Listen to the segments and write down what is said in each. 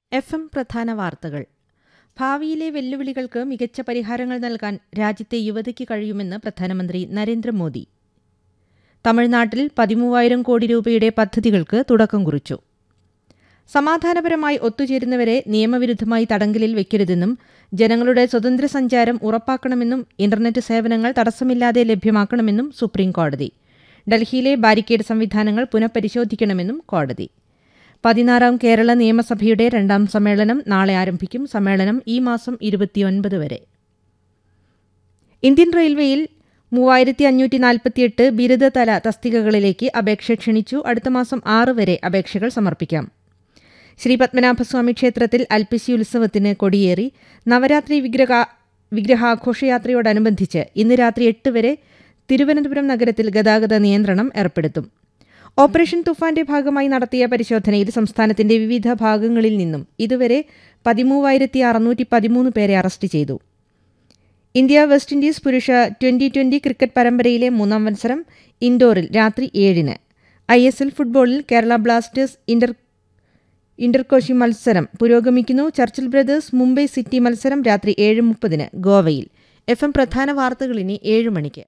F M പ്രധാന വാർത്തകൾ ഭാവിയിലെ വെല്ലുവിളികൾക്ക് മികച്ച പരിഹാരങ്ങൾ നൽകാൻ രാജ്യത്തെ യുവതിക്ക് കഴിയുമെന്ന് പ്രധാനമന്ത്രി നരേന്ദ്രമോദി തമിഴ്നാട്ടിൽ പതിമൂവായിരം കോടി രൂപയുടെ പദ്ധതികൾക്ക് തുടക്കം കുറിച്ചു സമാധാനപരമായി ഒത്തുചേരുന്നവരെ നിയമവിരുദ്ധമായി തടങ്കലിൽ വയ്ക്കരുതെന്നും ജനങ്ങളുടെ സ്വതന്ത്ര സഞ്ചാരം ഉറപ്പാക്കണമെന്നും ഇന്റർനെറ്റ് സേവനങ്ങൾ തടസ്സമില്ലാതെ ലഭ്യമാക്കണമെന്നും സുപ്രീം കോടതി ഡൽഹിയിലെ ബാരിക്കേഡ് സംവിധാനങ്ങൾ പുനഃപരിശോധിക്കണമെന്നും കോടതി പതിനാറാം കേരള നിയമസഭയുടെ രണ്ടാം സമ്മേളനം നാളെ ആരംഭിക്കും സമ്മേളനം ഈ മാസം ഇരുപത്തിയൊൻപത് വരെ ഇന്ത്യൻ റെയിൽവേയിൽ മൂവായിരത്തി അഞ്ഞൂറ്റി നാൽപ്പത്തിയെട്ട് ബിരുദതല തസ്തികകളിലേക്ക് അപേക്ഷ ക്ഷണിച്ചു അടുത്ത മാസം ആറ് വരെ അപേക്ഷകൾ സമർപ്പിക്കാം ശ്രീ പത്മനാഭസ്വാമി ക്ഷേത്രത്തിൽ അൽപ്പിശി ഉത്സവത്തിന് കൊടിയേറി നവരാത്രി വിഗ്രഹ വിഗ്രഹാഘോഷയാത്രയോടനുബന്ധിച്ച് ഇന്ന് രാത്രി എട്ട് വരെ തിരുവനന്തപുരം നഗരത്തിൽ ഗതാഗത നിയന്ത്രണം ഏർപ്പെടുത്തും ഓപ്പറേഷൻ തുഫാന്റെ ഭാഗമായി നടത്തിയ പരിശോധനയിൽ സംസ്ഥാനത്തിന്റെ വിവിധ ഭാഗങ്ങളിൽ നിന്നും ഇതുവരെ പതിമൂവായിരത്തി അറുന്നൂറ്റി പതിമൂന്ന് പേരെ അറസ്റ്റ് ചെയ്തു ഇന്ത്യ വെസ്റ്റ് ഇൻഡീസ് പുരുഷ ട്വന്റി ട്വന്റി ക്രിക്കറ്റ് പരമ്പരയിലെ മൂന്നാം മത്സരം ഇൻഡോറിൽ രാത്രി ഏഴിന് ഐ എസ് എൽ ഫുട്ബോളിൽ കേരള ബ്ലാസ്റ്റേഴ്സ് ഇന്റർ ഇന്റർകോഷി മത്സരം പുരോഗമിക്കുന്നു ചർച്ചിൽ ബ്രദേഴ്സ് മുംബൈ സിറ്റി മത്സരം രാത്രി ഏഴ് മുപ്പതിന് ഗോവയിൽ എഫ് എം പ്രധാന വാർത്തകൾ ഇനി ഏഴ് മണിക്ക്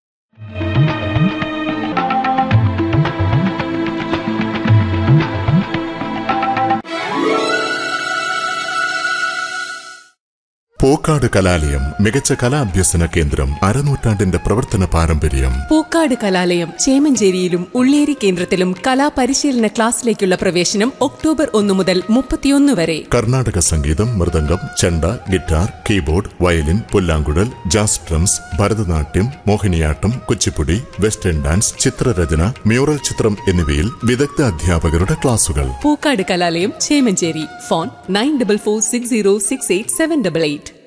പൂക്കാട് കലാലയം മികച്ച കലാഭ്യസന കേന്ദ്രം അരനൂറ്റാണ്ടിന്റെ പ്രവർത്തന പാരമ്പര്യം പൂക്കാട് കലാലയം ചേമഞ്ചേരിയിലും ഉള്ളേരി കേന്ദ്രത്തിലും കലാപരിശീലന ക്ലാസ്സിലേക്കുള്ള പ്രവേശനം ഒക്ടോബർ ഒന്ന് മുതൽ മുപ്പത്തിയൊന്ന് വരെ കർണാടക സംഗീതം മൃദംഗം ചെണ്ട ഗിറ്റാർ കീബോർഡ് വയലിൻ പുല്ലാങ്കുഴൽ jazz drums Bharatanatyam Mohiniyattam Kuchipudi western dance ചിത്രരചന മ്യൂറൽ ചിത്രം എന്നിവയിൽ വിദഗ്ധ അധ്യാപകരുടെ ക്ലാസുകൾ Pookkad Kalalayam Chemancheri phone nine double four six zero six eight seven double eight